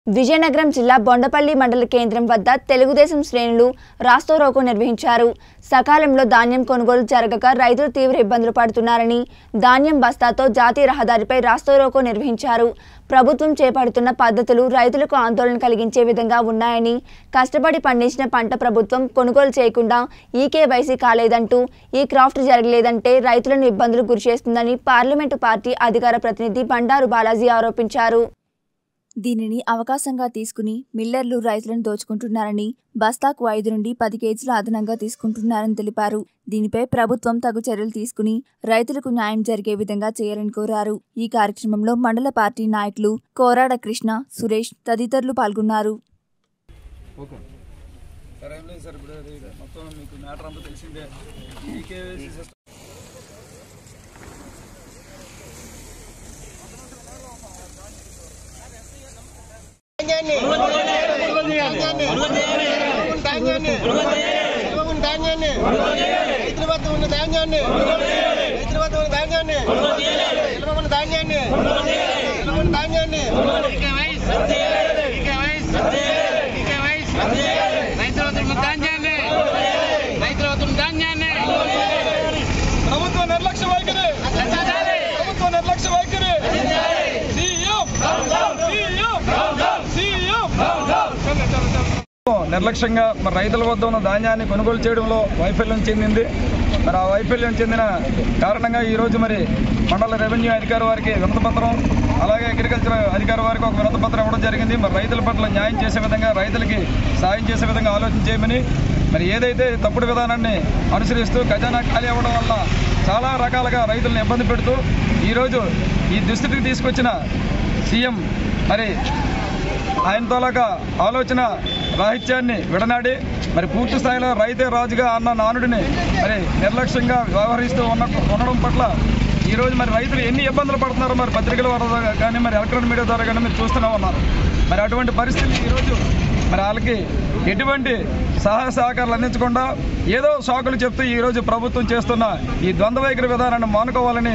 విజయనగరం జిల్లా బొండపల్లి మండల కేంద్రం వద్ద తెలుగుదేశం శ్రేణులు రాస్తోరోకో నిర్వహించారు సకాలంలో ధాన్యం కొనుగోలు జరగక రైతులు తీవ్ర ఇబ్బందులు పడుతున్నారని ధాన్యం బస్తాతో జాతీయ రహదారిపై రాస్తోరోకో నిర్వహించారు ప్రభుత్వం చేపడుతున్న పద్ధతులు రైతులకు ఆందోళన కలిగించే విధంగా ఉన్నాయని కష్టపడి పండించిన పంట ప్రభుత్వం కొనుగోలు చేయకుండా ఈకేవైసీ కాలేదంటూ ఈ క్రాఫ్ట్ జరగలేదంటే రైతులను ఇబ్బందులు గురిచేస్తుందని పార్లమెంటు పార్టీ అధికార ప్రతినిధి బండారు బాలాజీ ఆరోపించారు దీనిని అవకాశంగా తీసుకుని మిల్లర్లు రైతులను దోచుకుంటున్నారని బస్తాకు ఐదు నుండి పది కేజీల అదనంగా తీసుకుంటున్నారని తెలిపారు దీనిపై ప్రభుత్వం తగు చర్యలు తీసుకుని రైతులకు న్యాయం జరిగే విధంగా చేయాలని కోరారు ఈ కార్యక్రమంలో మండల పార్టీ నాయకులు కోరాడ కృష్ణ సురేష్ తదితరులు పాల్గొన్నారు ఓకే సార్ ఏం లేదు సార్ ఇప్పుడు అది మొత్తం మీకు మ్యాటర్ అంతా తెలిసిందే ఈకేవైసీ సిస్టమ్ ధాన్యాన్ని ధాన్యాన్ని ధాన్యాన్ని ధాన్యాన్ని రైతుల వద్ద ఉన్న ధాన్యాన్ని రైతుల వద్ద ఉన్న ధాన్యాన్ని నిల్వ ఉన్న ధాన్యాన్ని నిల్వ ఉన్న ధాన్యాన్ని రైతుల వద్ద ఉన్న ధాన్యాన్ని రైతుల వద్ద ఉన్న ధాన్యాన్ని ప్రభుత్వ నిర్లక్ష్య వైఖరి ప్రభుత్వ నిర్లక్ష్య వైఖరి సీఎం సీఎం సీఎం నిర్లక్ష్యంగా మరి రైతుల వద్ద ఉన్న ధాన్యాన్ని కొనుగోలు చేయడంలో వైఫల్యం చెందింది మరి ఆ వైఫల్యం చెందిన కారణంగా ఈరోజు మరి మండల రెవెన్యూ అధికారి వారికి వినతపత్రం అలాగే అగ్రికల్చర్ అధికారి వారికి ఒక వినతపత్రం ఇవ్వడం జరిగింది మరి రైతుల పట్ల న్యాయం చేసే విధంగా రైతులకి సాయం చేసే విధంగా ఆలోచన చేయమని మరి ఏదైతే తప్పుడు విధానాన్ని అనుసరిస్తూ ఖజానా ఖాళీ అవ్వడం వల్ల చాలా రకాలుగా రైతులను ఇబ్బంది పెడుతూ ఈరోజు ఈ దుస్థితికి తీసుకొచ్చిన సీఎం మరి ఆయన తాలూకా ఆలోచన రాహిత్యాన్ని విడనాడి మరి పూర్తి స్థాయిలో రైతే రాజుగా అన్న నానుడిని మరి నిర్లక్ష్యంగా వ్యవహరిస్తూ ఉన్న ఉండడం పట్ల ఈ రోజు మరి రైతులు ఎన్ని ఇబ్బందులు పడుతున్నారో మరి పత్రికల ద్వారా కానీ మరి ఎలక్ట్రానిక్ మీడియా ద్వారా కానీ మీరు చూస్తూనే ఉన్నారు మరి అటువంటి పరిస్థితి ఈరోజు మరి వాళ్ళకి ఎటువంటి సహాయ సహకారాలు అందించకుండా ఏదో షాకులు చెప్తూ ఈరోజు ప్రభుత్వం చేస్తున్న ఈ ద్వంద్వ వైఖరి విధానాన్ని మానుకోవాలని